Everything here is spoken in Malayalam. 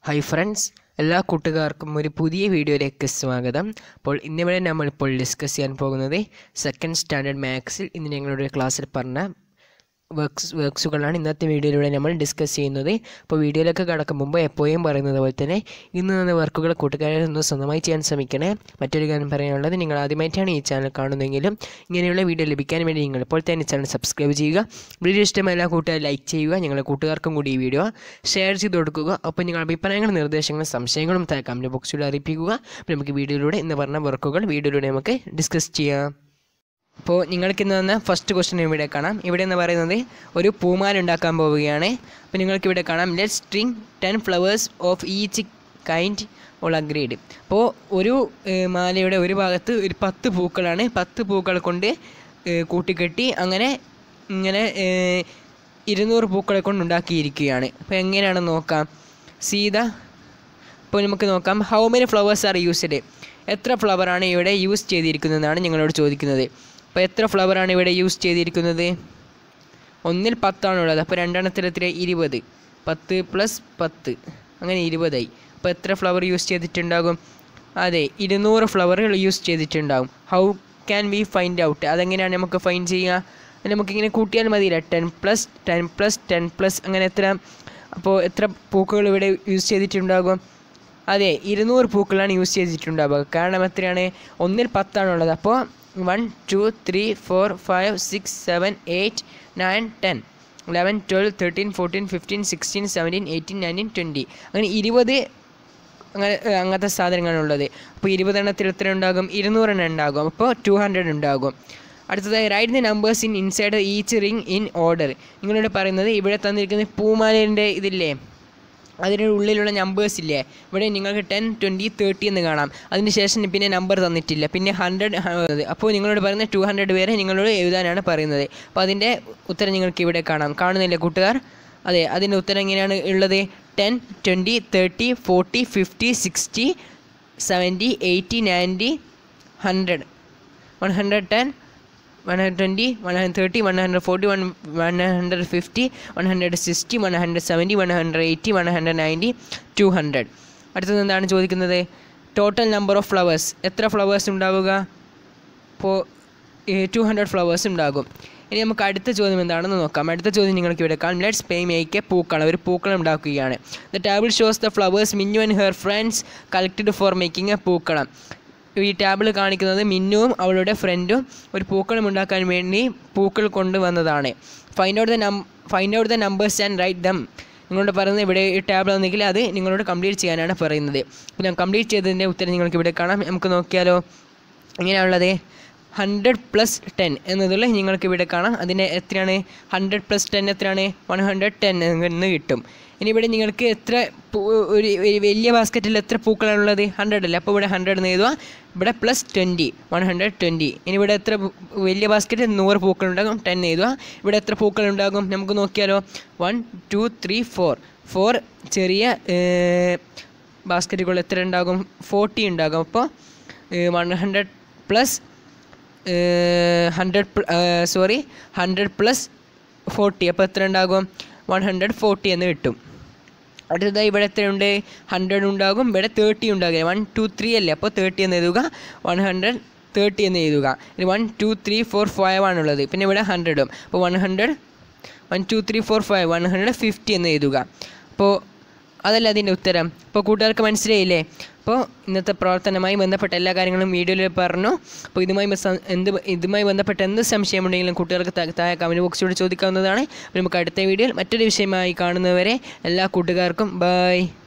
ഹായ് ഫ്രണ്ട്സ് എല്ലാ കൂട്ടുകാർക്കും ഒരു പുതിയ വീഡിയോയിലേക്ക് സ്വാഗതം അപ്പോൾ ഇന്നിവിടെ നമ്മളിപ്പോൾ ഡിസ്കസ് ചെയ്യാൻ പോകുന്നത് സെക്കൻഡ് സ്റ്റാൻഡേർഡ് മാത്സിൽ ഇന്ന് ഞങ്ങളുടെ ക്ലാസ്സിൽ പറഞ്ഞ വർക്ക്സ് വർക്ക്സുകളാണ് ഇന്നത്തെ വീഡിയോയിലൂടെ നമ്മൾ ഡിസ്കസ് ചെയ്യുന്നത് അപ്പോൾ വീഡിയോയിലേക്ക് കടക്കും മുമ്പ് എപ്പോഴും പറയുന്നത് പോലെ തന്നെ ഇന്ന് നിന്ന് വർക്കുകൾ കൂട്ടുകാരിൽ നിന്ന് സ്വന്തമായി ചെയ്യാൻ ശ്രമിക്കണേ മറ്റൊരു കാര്യം പറയാനുള്ളത് നിങ്ങൾ ആദ്യമായിട്ടാണ് ഈ ചാനൽ കാണുന്നതെങ്കിലും ഇങ്ങനെയുള്ള വീഡിയോ ലഭിക്കാൻ വേണ്ടി നിങ്ങൾ ഇപ്പോൾ തന്നെ ചാനൽ സബ്സ്ക്രൈബ് ചെയ്യുക വീഡിയോ ഇഷ്ടമായ എല്ലാ കൂട്ടുകാരും ലൈക്ക് ചെയ്യുക ഞങ്ങളുടെ കൂട്ടുകാർക്കും കൂടി ഈ വീഡിയോ ഷെയർ ചെയ്ത് കൊടുക്കുക അപ്പോൾ നിങ്ങളുടെ അഭിപ്രായങ്ങളും നിർദ്ദേശങ്ങളും സംശയങ്ങളും താഴെ കമൻറ്റ് ബോക്സിൽ അറിയിപ്പിക്കുക അപ്പോൾ നമുക്ക് വീഡിയോയിലൂടെ ഇന്ന് പറഞ്ഞ വർക്കുകൾ വീഡിയോയിലൂടെ നമുക്ക് ഡിസ്കസ് ചെയ്യാം അപ്പോൾ നിങ്ങൾക്ക് ഇന്ന് തന്ന ഫസ്റ്റ് ക്വസ്റ്റ്യൻ ഇവിടെ കാണാം ഇവിടെ എന്ന് പറയുന്നത് ഒരു പൂമാല ഉണ്ടാക്കാൻ പോവുകയാണ് അപ്പോൾ നിങ്ങൾക്ക് ഇവിടെ കാണാം let string ten flowers of each kind all agreed അപ്പോൾ ഒരു ഏഹ്, മാലയുടെ ഒരു ഭാഗത്ത് ഒരു പത്ത് പൂക്കളാണ് പത്ത് പൂക്കൾ കൊണ്ട് ഏഹ്, കൂട്ടിക്കെട്ടി അങ്ങനെ ഇങ്ങനെ ഏഹ്, ഇരുന്നൂറ് പൂക്കളെ കൊണ്ട് ഉണ്ടാക്കിയിരിക്കുകയാണ് അപ്പോൾ എങ്ങനെയാണെന്ന് നോക്കാം സീത അപ്പോൾ നമുക്ക് നോക്കാം how many flowers are used എത്ര ഫ്ലവറാണ് ഇവിടെ യൂസ് ചെയ്തിരിക്കുന്നതെന്നാണ് ഞങ്ങളോട് ചോദിക്കുന്നത് അപ്പോൾ എത്ര ഫ്ലവറാണ് ഇവിടെ യൂസ് ചെയ്തിരിക്കുന്നത് ഒന്നിൽ പത്താണുള്ളത് അപ്പോൾ രണ്ടെണ്ണത്തിൽ എത്ര ഇരുപത് പത്ത് പ്ലസ് പത്ത് അങ്ങനെ ഇരുപതായി അപ്പോൾ എത്ര ഫ്ലവർ യൂസ് ചെയ്തിട്ടുണ്ടാകും അതെ ഇരുന്നൂറ് ഫ്ലവറുകൾ യൂസ് ചെയ്തിട്ടുണ്ടാകും how can we find out അതെങ്ങനെയാണ് നമുക്ക് ഫൈൻഡ് ചെയ്യുക അത് നമുക്കിങ്ങനെ കൂട്ടിയാൽ മതിയില്ല ten plus ten plus ten plus അങ്ങനെ എത്ര അപ്പോൾ എത്ര പൂക്കൾ ഇവിടെ യൂസ് ചെയ്തിട്ടുണ്ടാകും അതെ ഇരുന്നൂറ് പൂക്കളാണ് യൂസ് ചെയ്തിട്ടുണ്ടാവുക കാരണം എത്രയാണ് ഒന്നിൽ പത്താണുള്ളത് അപ്പോൾ one two three four five six seven eight nine ten eleven twelve thirteen fourteen fifteen sixteen seventeen eighteen nineteen twenty അങ്ങനെ ഇരുപത് അങ്ങനെ ഏഹ്, അങ്ങനത്തെ സാധനങ്ങളാണുള്ളത് അപ്പോൾ ഇരുപതെണ്ണത്തിൽ എത്ര ഉണ്ടാകും ഇരുന്നൂറെണ്ണം ഉണ്ടാകും അപ്പോൾ ടു ഹൺഡ്രഡ് ഉണ്ടാകും അടുത്തതായി write the numbers in inside each ring in order നിങ്ങളോട് പറയുന്നത് ഇവിടെ തന്നിരിക്കുന്ന പൂമാലേൻ്റെ ഇതില്ലേ അതിൻ്റെ ഉള്ളിലുള്ള നമ്പേഴ്സ് ഇല്ലേ ഇവിടെ നിങ്ങൾക്ക് ടെൻ ട്വൻറ്റി തേർട്ടി എന്ന് കാണാം അതിന് ശേഷം പിന്നെ നമ്പർ തന്നിട്ടില്ല പിന്നെ ഹൺഡ്രഡ് അപ്പോൾ നിങ്ങളോട് പറയുന്നത് ടു ഹൺഡ്രഡ് പേരെ നിങ്ങളോട് എഴുതാനാണ് പറയുന്നത് അപ്പോൾ അതിൻ്റെ ഉത്തരം നിങ്ങൾക്ക് ഇവിടെ കാണാം കാണുന്നില്ലേ കൂട്ടുകാർ അതെ അതിൻ്റെ ഉത്തരം എങ്ങനെയാണ് ഉള്ളത് ten twenty thirty forty fifty sixty seventy eighty ninety hundred one hundred ten one hundred twenty one hundred thirty one hundred forty one one hundred fifty one hundred sixty one hundred seventy one hundred eighty one hundred ninety two hundred അടുത്തത് എന്താണ് ചോദിക്കുന്നത് ടോട്ടൽ നമ്പർ ഓഫ് ഫ്ലവേഴ്സ് എത്ര ഫ്ലവേഴ്സ് ഉണ്ടാവുക ഇപ്പോൾ ടു ഹൺഡ്രഡ് ഫ്ലവേഴ്സ് ഉണ്ടാകും ഇനി നമുക്ക് അടുത്ത ചോദ്യം എന്താണെന്ന് നോക്കാം അടുത്ത ചോദ്യം നിങ്ങൾക്ക് ഇവിടെ കാണാം ലെറ്റ്സ് പേ മേക്ക് എ പൂക്കളം ഒരു പൂക്കളം ഉണ്ടാക്കുകയാണ് the table shows the flowers Minnu and her friends collected for making a pookalam ഈ ടേബിൾ കാണിക്കുന്നത് മിന്നുവും അവളുടെ ഫ്രണ്ടും ഒരു പൂക്കളം ഉണ്ടാക്കാൻ വേണ്ടി പൂക്കൾ കൊണ്ടുവന്നതാണ് ഫൈൻഡ് ഔട്ട് ദ നം find out the numbers and write them നിങ്ങളോട് പറയുന്നത് ഇവിടെ ഈ ടേബിൾ ഒന്നെങ്കിൽ അത് നിങ്ങളോട് കംപ്ലീറ്റ് ചെയ്യാനാണ് പറയുന്നത് അപ്പോൾ ഞാൻ കംപ്ലീറ്റ് ചെയ്തതിൻ്റെ ഉത്തരം നിങ്ങൾക്ക് ഇവിടെ കാണാം നമുക്ക് നോക്കിയാലോ എങ്ങനെയാണുള്ളത് ഹൺഡ്രഡ് പ്ലസ് ടെൻ എന്നതുള്ള നിങ്ങൾക്ക് ഇവിടെ കാണാം അതിന് എത്രയാണ് ഹൺഡ്രഡ് പ്ലസ് ടെൻ എത്രയാണ് വൺ ഹൺഡ്രഡ് ടെൻ എന്ന് കിട്ടും ഇനി ഇവിടെ നിങ്ങൾക്ക് എത്ര പൂ- ഒരു ഒരു വലിയ ബാസ്ക്കറ്റിൽ എത്ര പൂക്കളാണുള്ളത് ഹൺഡ്രഡ് അല്ലേ അപ്പോൾ ഇവിടെ ഹൺഡ്രഡ് എന്ന് എഴുതുക ഇവിടെ plus twenty one hundred twenty ഇനി ഇവിടെ എത്ര പൂ- വലിയ ബാസ്ക്കറ്റിൽ നൂറ് പൂക്കളുണ്ടാകും ടെൻ എഴുതുക ഇവിടെ എത്ര പൂക്കളുണ്ടാകും നമുക്ക് നോക്കിയാലോ one two three four four ചെറിയ ബാസ്ക്കറ്റുകൾ എത്ര ഉണ്ടാകും ഫോർട്ടി ഉണ്ടാകും അപ്പോൾ one hundred plus hundred sorry hundred plus forty അപ്പോൾ എത്ര ഉണ്ടാകും വൺ ഹൺഡ്രഡ് ഫോർട്ടി എന്ന് കിട്ടും അടുത്തതായി ഇവിടെ എത്രയുണ്ട് ഹൺഡ്രഡ് ഉണ്ടാകും ഇവിടെ തേർട്ടി ഉണ്ടാകുക വൺ ടു ത്രീ അല്ലേ അപ്പോൾ തേർട്ടി എന്ന് എഴുതുക വൺ ഹൺഡ്രഡ് തേർട്ടി എന്ന് എഴുതുക ഇനി one two three four five ആണുള്ളത് പിന്നെ ഇവിടെ ഹൺഡ്രഡും അപ്പോൾ one hundred one two three four five one hundred fifty എന്ന് എഴുതുക അപ്പോൾ അതല്ല അതിൻ്റെ ഉത്തരം അപ്പോൾ കൂട്ടുകാർക്ക് മനസ്സിലായില്ലേ അപ്പോൾ ഇന്നത്തെ പ്രവർത്തനവുമായി ബന്ധപ്പെട്ട എല്ലാ കാര്യങ്ങളും വീഡിയോയിൽ പറഞ്ഞു അപ്പോൾ ഇതുമായി ബസ- എന്ത് ഇതുമായി ബന്ധപ്പെട്ട എന്ത് സംശയമുണ്ടെങ്കിലും കുട്ടികൾക്ക് താ- താഴെ കമൻറ്റ് ബോക്സിലൂടെ ചോദിക്കാവുന്നതാണ് അപ്പോൾ നമുക്ക് അടുത്ത വീഡിയോയിൽ മറ്റൊരു വിഷയമായി കാണുന്നവരെ എല്ലാ കൂട്ടുകാർക്കും ബൈ